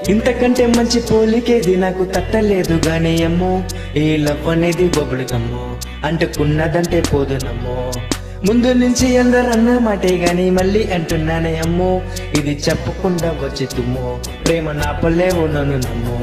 ఇంతకంటే మంచి పోలికేది నాకు తట్టలేదు గానీ అమ్మో ఈ లవ్ అనేది బొబుడుగమ్మో అంటుకున్నదంటే పోదునమ్మో ముందు నుంచి అందరు అన్న మాటే గాని మళ్ళీ అంటున్నానే అమ్మో ఇది చెప్పకుండా వచ్చి తుమ్మో ప్రేమ నాపలేవు నన్ను నమ్మో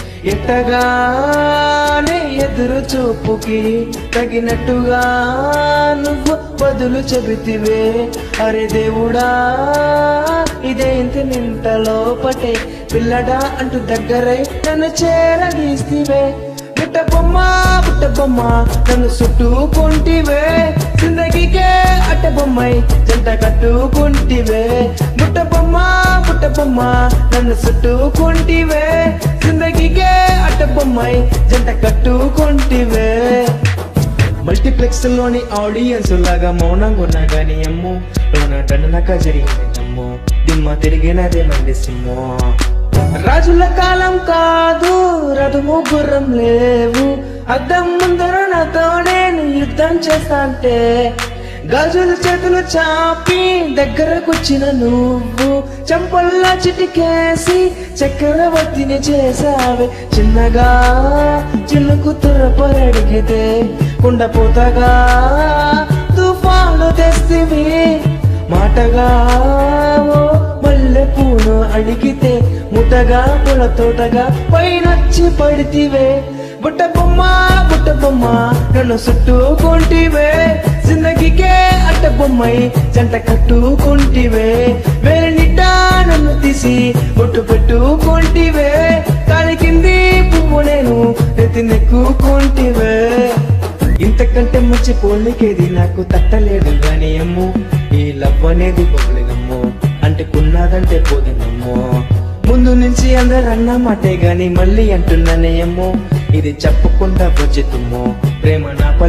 ఎట్టగానే ఎదురు చూపుకి తగినట్టుగా నువ్వు బదులు చెబితివే అరే దేవుడా ఇదే ఇంత నింత లోపటే పిల్లడా అంటూ దగ్గరై నన్ను చేరదీస్తివే బుట్ట బొమ్మ బుట్ట బొమ్మ నన్ను చుట్టుకుంటివే జిందగీకే అట్ట బొమ్మై జంట కట్టుకుంటివే బుట్ట బొమ్మ బుట్ట బొమ్మ నన్ను చుట్టుకుంటివే జిందగీకే అట్ట బొమ్మై జంట కట్టుకుంటివే మల్టీప్లెక్స్ లోని ఆడియన్స్ లాగా మౌనంగా ఉన్నా గానీ అమ్మో లోన దండనక జరిగింది అమ్మో దిమ్మ తిరిగినదే మంది సిమ్మో రాజుల కాలం కాదు రథము గుర్రం లేవు అద్దం ముందర నాతో నేను యుద్ధం చేస్తాంటే గాజుల చేతులు చాపి దగ్గరకొచ్చిన నువ్వు చంపల్లా చిటికేసి చక్రవర్తిని చేసావే చిన్నగా చిన్నుకు తుర్రపరడిగితే కుండపోతగా తుఫాను తెస్తివి మాటగా ఓ మల్లె పూను అడిగితే ముటగా పుల తోటగా పైనొచ్చి పడితివే బుట్ట బొమ్మ బుట్ట బొమ్మ నన్ను చుట్టుకుంటివే జిందగీకే అట్ట బొమ్మై జంట కట్టుకుంటివే వేరే నిట్టా నన్ను తీసి బొట్టు పెట్టుకుంటివే కాలి కింది పువ్వు నేను ఎత్తి నెక్కుకుంటివే ఇంతకంటే మంచి పోలికేది నాకు తట్టలేదు గాని అమ్ము ఈ లవ్ అనేది పొగలిగమ్ము అంటుకున్నదంటే పోదినమ్ము ముందు నుంచి అందరు అన్న మాటే గాని మళ్ళీ అంటున్నానే అమ్మో ఇది చెప్పకుండా వచ్చి తుమ్ము ప్రేమ నా